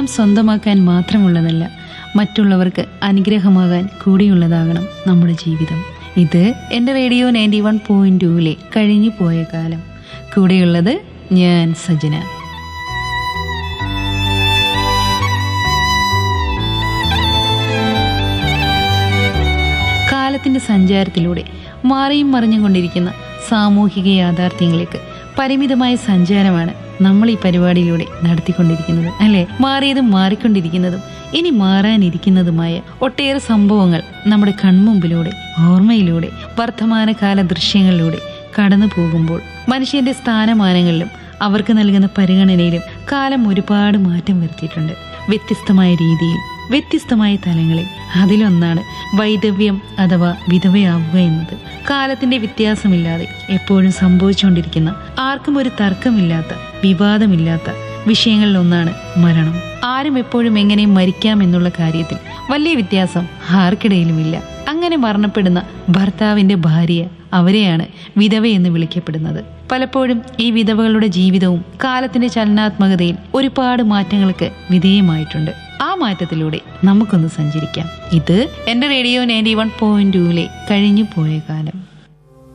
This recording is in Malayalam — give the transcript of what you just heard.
സ്വന്തമാക്കാൻ മാത്രമുള്ളതല്ല മറ്റുള്ളവർക്ക് അനുഗ്രഹമാകാൻ കൂടിയുള്ളതാകണം നമ്മുടെ ജീവിതം ഇത് എൻ്റെ റേഡിയോ നയൻറ്റി വൺ പോയിന്റ് ടൂവിലെ കഴിഞ്ഞു പോയ കാലം കൂടെയുള്ളത് ഞാൻ സജന കാലത്തിന്റെ സഞ്ചാരത്തിലൂടെ മാറിയും മറിഞ്ഞും കൊണ്ടിരിക്കുന്ന സാമൂഹിക യാഥാർത്ഥ്യങ്ങളിലേക്ക് പരിമിതമായ സഞ്ചാരമാണ് നമ്മൾ ഈ പരിപാടിയിലൂടെ നടത്തിക്കൊണ്ടിരിക്കുന്നത് അല്ലെ മാറിയതും മാറിക്കൊണ്ടിരിക്കുന്നതും ഇനി മാറാനിരിക്കുന്നതുമായ ഒട്ടേറെ സംഭവങ്ങൾ നമ്മുടെ കൺമുമ്പിലൂടെ ഓർമ്മയിലൂടെ വർത്തമാനകാല ദൃശ്യങ്ങളിലൂടെ കടന്നു പോകുമ്പോൾ മനുഷ്യന്റെ സ്ഥാനമാനങ്ങളിലും അവർക്ക് നൽകുന്ന പരിഗണനയിലും കാലം ഒരുപാട് മാറ്റം വരുത്തിയിട്ടുണ്ട് വ്യത്യസ്തമായ രീതിയിൽ വ്യത്യസ്തമായ തലങ്ങളിൽ അതിലൊന്നാണ് വൈദവ്യം അഥവാ വിധവയാവുക എന്നത് കാലത്തിന്റെ വ്യത്യാസമില്ലാതെ എപ്പോഴും സംഭവിച്ചുകൊണ്ടിരിക്കുന്ന ആർക്കും ഒരു തർക്കമില്ലാത്ത വിവാദമില്ലാത്ത വിഷയങ്ങളിലൊന്നാണ് മരണം ആരും എപ്പോഴും എങ്ങനെ മരിക്കാം എന്നുള്ള കാര്യത്തിൽ വലിയ വ്യത്യാസം ആർക്കിടയിലുമില്ല അങ്ങനെ മരണപ്പെടുന്ന ഭർത്താവിന്റെ ഭാര്യ അവരെയാണ് വിധവ എന്ന് വിളിക്കപ്പെടുന്നത് പലപ്പോഴും ഈ വിധവകളുടെ ജീവിതവും കാലത്തിന്റെ ചലനാത്മകതയിൽ ഒരുപാട് മാറ്റങ്ങൾക്ക് വിധേയമായിട്ടുണ്ട് ആ മാറ്റത്തിലൂടെ നമുക്കൊന്ന് സഞ്ചരിക്കാം ഇത് എന്റെ റേഡിയോ നയൻറ്റി വൺ പോയിന്റ് ടൂവിലെ കഴിഞ്ഞു പോയ കാലം